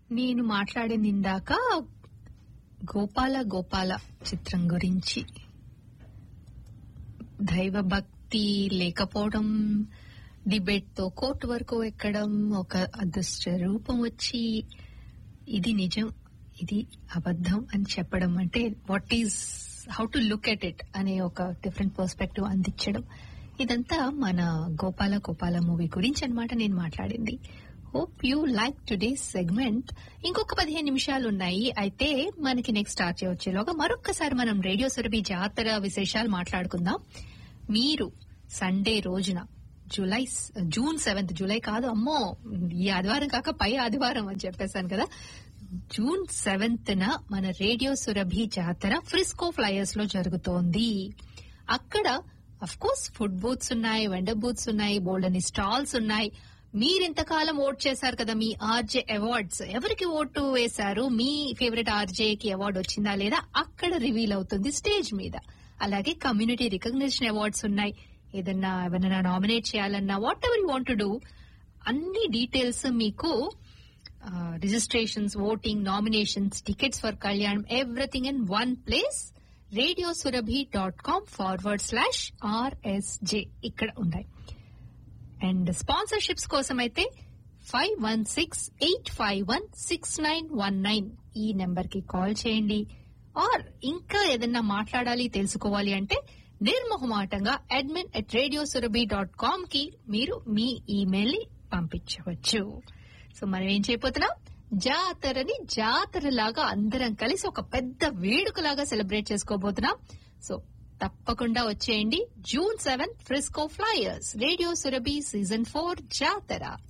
నేను మాట్లాడింది ఇందాక గోపాల గోపాల చిత్రం గురించి దైవ భక్తి లేకపోవడం డిబేట్ తో కోర్టు వరకు ఎక్కడం ఒక అదృష్ట రూపం వచ్చి ఇది నిజం ఇది అబద్ధం అని చెప్పడం అంటే what is how to look at it అనే ఒక డిఫరెంట్ పర్స్పెక్టివ్ అందించడం ఇదంతా మన గోపాల గోపాల మూవీ గురించి అన్నమాట నేను మాట్లాడింది hope you like today's segment ఇంకొక పదిహేను నిమిషాలు ఉన్నాయి అయితే మనకి నెక్స్ట్ స్టార్ట్ చేయవచ్చేలోగా మరొక్కసారి మనం రేడియో సురభి జాతర విశేషాలు మాట్లాడుకుందాం మీరు సండే రోజున జూలై జూన్ సెవెంత్ జూలై కాదు అమ్మో ఈ ఆదివారం కాక పై ఆదివారం అని చెప్పేశాను కదా జూన్ సెవెంత్ న మన రేడియో సురభి జాతర ఫ్రిస్కో ఫ్లయర్స్ లో జరుగుతోంది అక్కడ అఫ్ కోర్స్ ఫుడ్ బూత్స్ ఉన్నాయి వెండర్ బూత్స్ ఉన్నాయి బోల్డ్ అని స్టాల్స్ ఉన్నాయి మీరింతకాలం ఓట్ చేశారు కదా మీ ఆర్జే అవార్డ్స్ ఎవరికి ఓటు వేశారు మీ ఫేవరెట్ ఆర్జే కి అవార్డు వచ్చిందా లేదా అక్కడ రివీల్ అవుతుంది స్టేజ్ మీద అలాగే కమ్యూనిటీ రికగ్నిషన్ అవార్డ్స్ ఉన్నాయి ఏదన్నా ఎవరైనా నామినేట్ చేయాలన్నా whatever you want do అన్ని డీటెయిల్స్ మీకు registrations voting nominations tickets for Kalyanam everything in one place radio Surabhi dot com forward slash RSJ ఇక్కడ ఉన్నాయి అండ్ స్పాన్సర్షిప్స్ కోసం అయితే five one six eight five one six nine one nine ఈ number కి call చేయండి or ఇంకా ఏదన్నా మాట్లాడాలి తెలుసుకోవాలి అంటే నిర్మోహమాటంగా admin at radio Surabhi dot com కి మీరు మీ ఈమెయిల్ ని పంపించవచ్చు సో మనం ఏం చేయబోతున్నాం జాతరని జాతరలాగా అందరం కలిసి ఒక పెద్ద వేడుకలాగా సెలబ్రేట్ చేసుకోబోతున్నాం సో తప్పకుండా వచ్చేయండి June seven Frisco Flyers radio Surabhi season four జాతర